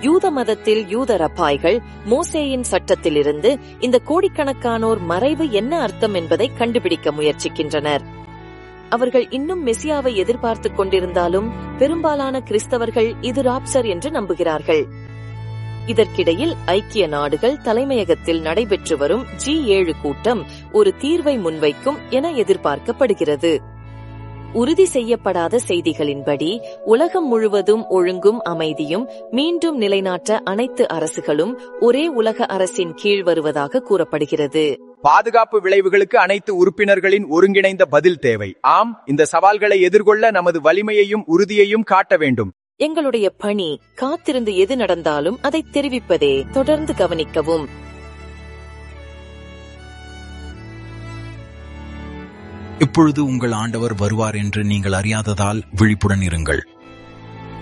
யூத மதத்தில் யூத ரப்பாய்கள் மோசேயின் சட்டத்திலிருந்து இந்த கோடிக்கணக்கானோர் மறைவு என்ன அர்த்தம் என்பதை கண்டுபிடிக்க முயற்சிக்கின்றனர் அவர்கள் இன்னும் மெசியாவை எதிர்பார்த்துக் கொண்டிருந்தாலும் பெரும்பாலான கிறிஸ்தவர்கள் இது ராப்சர் என்று நம்புகிறார்கள் இதற்கிடையில் ஐக்கிய நாடுகள் தலைமையகத்தில் நடைபெற்று வரும் ஜி ஏழு கூட்டம் ஒரு தீர்வை முன்வைக்கும் என எதிர்பார்க்கப்படுகிறது உறுதி செய்யப்படாத செய்திகளின்படி உலகம் முழுவதும் ஒழுங்கும் அமைதியும் மீண்டும் நிலைநாட்ட அனைத்து அரசுகளும் ஒரே உலக அரசின் கீழ் வருவதாக கூறப்படுகிறது பாதுகாப்பு விளைவுகளுக்கு அனைத்து உறுப்பினர்களின் ஒருங்கிணைந்த பதில் தேவை ஆம் இந்த சவால்களை எதிர்கொள்ள நமது வலிமையையும் உறுதியையும் காட்ட வேண்டும் எங்களுடைய பணி காத்திருந்து எது நடந்தாலும் அதை தெரிவிப்பதே தொடர்ந்து கவனிக்கவும் இப்பொழுது உங்கள் ஆண்டவர் வருவார் என்று நீங்கள் அறியாததால் விழிப்புடன் இருங்கள்